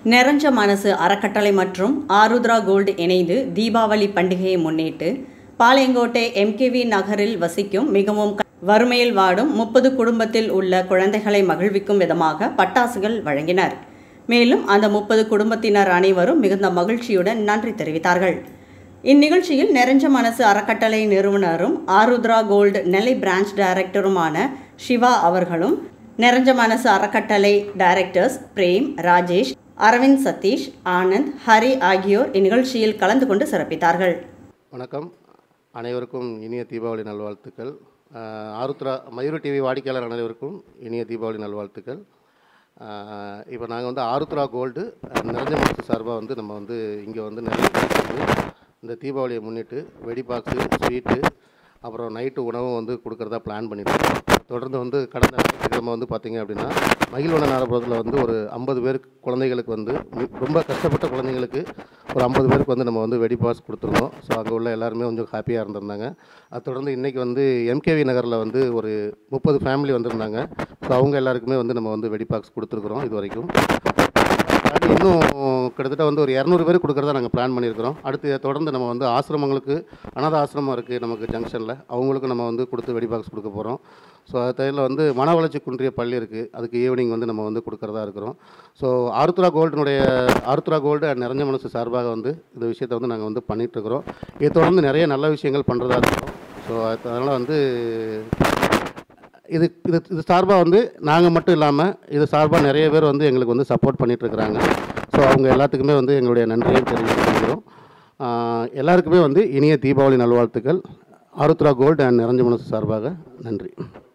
நிறைஞ்ச மனசு அறக்கட்டளை மற்றும் ஆருத்ரா கோல்டு இணைந்து தீபாவளி பண்டிகையை முன்னிட்டு பாளையங்கோட்டை எம்கேவி நகரில் வசிக்கும் மிகவும் க- வறுமையில் வாடும் முப்பது குடும்பத்தில் உள்ள குழந்தைகளை மகிழ்விக்கும் விதமாக பட்டாசுகள் வழங்கினர் மேலும் அந்த முப்பது குடும்பத்தினர் அனைவரும் மிகுந்த மகிழ்ச்சியுடன் நன்றி தெரிவித்தார்கள் இந்நிகழ்ச்சியில் நிறைஞ்ச மனசு அறக்கட்டளை நிறுவனரும் ஆருத்ரா கோல்டு நெல்லை பிரான்ச் டைரக்டருமான சிவா அவர்களும் நிறைஞ்ச மனசு அறக்கட்டளை டைரக்டர்ஸ் பிரேம் ராஜேஷ் அரவிந்த் சதீஷ் ஆனந்த் ஹரி ஆகியோர் இந்நிகழ்ச்சியில் கலந்து கொண்டு சிறப்பித்தார்கள் வணக்கம் அனைவருக்கும் இனிய தீபாவளி நல்வாழ்த்துக்கள் ஆஹ் ஆருத்ரா மயூரி டிவி வாடிக்கையாளர் அனைவருக்கும் இனிய தீபாவளி நல்வாழ்த்துக்கள் இப்போ நாங்கள் வந்து ஆருத்ரா கோல்டு நிறைஞ்ச மனசு சார்பாக வந்து நம்ம வந்து இங்கே வந்து நிறைய பேருக்கு வந்து இந்த தீபாவளியை முன்னிட்டு வெடி பாக்ஸு ஸ்வீட்டு அப்புறம் நைட்டு உணவும் வந்து கொடுக்குறதா பிளான் பண்ணியிருக்கோம் தொடர்ந்து வந்து கடந்த ஞாயிற்றுக்கிழமை வந்து பார்த்திங்க அப்படின்னா மகிழ்வன நாரபுரத்தில் வந்து ஒரு ஐம்பது பேருக்கு குழந்தைகளுக்கு வந்து மி- ரொம்ப கஷ்டப்பட்ட குழந்தைங்களுக்கு ஒரு ஐம்பது பேருக்கு வந்து நம்ம வந்து வெடி பாஸ் கொடுத்துருந்தோம் ஸோ அங்கே உள்ள எல்லாருமே கொஞ்சம் ஹாப்பியாக இருந்திருந்தாங்க அது தொடர்ந்து இன்றைக்கி வந்து எம்கேவி நகரில் வந்து ஒரு முப்பது ஃபேமிலி வந்திருந்தாங்க ஸோ அவங்க எல்லாருக்குமே வந்து நம்ம வந்து வெடி பாக்ஸ் கொடுத்துருக்குறோம் இது வரைக்கும் தாண்டி இன்னும் கிட்டத்தட்ட வந்து ஒரு இரநூறு பேர் கொடுக்குறதா நாங்கள் பிளான் பண்ணியிருக்கிறோம் அடுத்து இதை தொடர்ந்து நம்ம வந்து ஆசிரமங்களுக்கு அனாத ஆசிரமம் இருக்குது நமக்கு ஜங்ஷனில் அவங்களுக்கும் நம்ம வந்து கொடுத்து வெடி பாக்ஸ் கொடுக்க போகிறோம் ஸோ அது தவிர வந்து மன வளர்ச்சி குன்றிய பள்ளி இருக்குது அதுக்கு ஈவினிங் வந்து நம்ம வந்து கொடுக்குறதா இருக்கிறோம் ஸோ ஆருத்ரா கோல்டினுடைய ஆருத்ரா கோல்டு அண்ட் நிறைஞ்ச மனசு சார்பாக வந்து இந்த விஷயத்தை வந்து நாங்கள் வந்து பண்ணிகிட்ருக்குறோம் இதை தொடர்ந்து நிறைய நல்ல விஷயங்கள் பண்ணுறதா இருக்கிறோம் ஸோ அதனால் வந்து இது இது இது சார்பாக வந்து நாங்கள் மட்டும் இல்லாமல் இது சார்பாக நிறைய பேர் வந்து எங்களுக்கு வந்து சப்போர்ட் பண்ணிகிட்ருக்குறாங்க ஸோ அவங்க எல்லாத்துக்குமே வந்து எங்களுடைய நன்றியை தெரிவிச்சுக்கிறோம் எல்லாருக்குமே வந்து இனிய தீபாவளி நல்வாழ்த்துக்கள் ஆருத்ரா கோல்டு அண்ட் நிரஞ்ச மனசு சார்பாக நன்றி